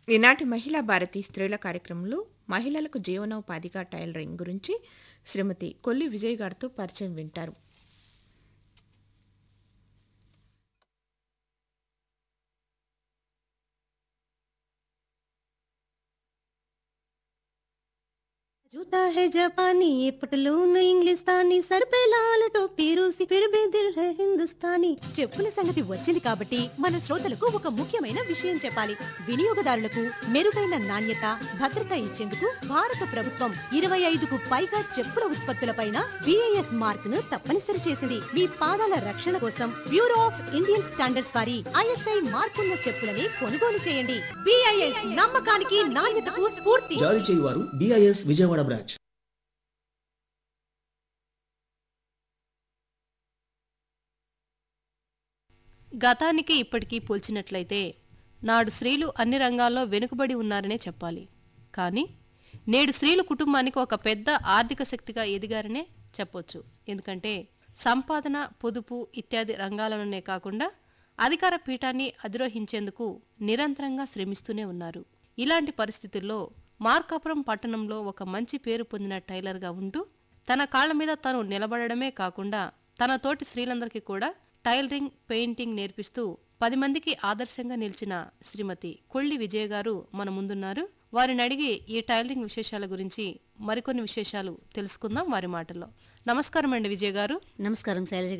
ఈనాటి మహిళా భారతి స్త్రీల కార్యక్రమంలో మహిళలకు జీవనోపాధిగా టైలరింగ్ గురించి శ్రీమతి కొల్లి విజయ్ గారితో పరిచయం వింటారు जूता है जापानी ये पटलून इंग्लिस्तानी सर पे लाल टोपी रूसी फिर भी दिल है हिंदुस्तानी చెప్పుల సంగతి వచ్చింది కాబట్టి మన శ్రోతలకు ఒక ముఖ్యమైన విషయం చెప్పాలి వినియోగదారులకు మెరుగైన నాణ్యత భద్రత ఇచ్చేందుకు భారత ప్రభుత్వం ఇరవై ఐదుకు పైగా చెప్పుల ఉత్పత్తులపైన బిఐఎస్ మార్క్ ను తప్పనిసరి చేసింది మీ పాదాల రక్షణ కోసం బ్యూరో ఆఫ్ ఇండియన్ స్టాండర్డ్స్ వారి ఐఎస్ఐ మార్కున్న చెప్పులని కొనుగోలు చేయండి బిఐఎస్ నమ్మకానికి నాణ్యతకు స్ఫూర్తి జారీ చేయువారు బిఐఎస్ విజయవాడ బ్రాంచ్ గతానికి ఇప్పటికీ పోల్చినట్లయితే నాడు స్త్రీలు అన్ని రంగాల్లో వెనుకబడి ఉన్నారనే చెప్పాలి కానీ నేడు స్త్రీలు కుటుంబానికి ఒక పెద్ద ఆర్థిక శక్తిగా ఎదిగారనే చెప్పొచ్చు ఎందుకంటే సంపాదన పొదుపు ఇత్యాది రంగాలలోనే కాకుండా అధికార పీఠాన్ని అధిరోహించేందుకు నిరంతరంగా శ్రమిస్తూనే ఉన్నారు ఇలాంటి పరిస్థితుల్లో మార్కాపురం పట్టణంలో ఒక మంచి పేరు పొందిన టైలర్గా ఉంటూ తన కాళ్ల మీద తను నిలబడమే కాకుండా తన తోటి స్త్రీలందరికీ కూడా టైలరింగ్ పెయింటింగ్ నేర్పిస్తూ పది మందికి ఆదర్శంగా నిలిచిన శ్రీమతి కొల్లి విజయ గారు మన ముందున్నారు వారిని అడిగి ఈ టైలరింగ్ విశేషాల గురించి మరికొన్ని విశేషాలు తెలుసుకుందాం వారి మాటల్లో నమస్కారం అండి విజయ గారు నమస్కారం శైలజ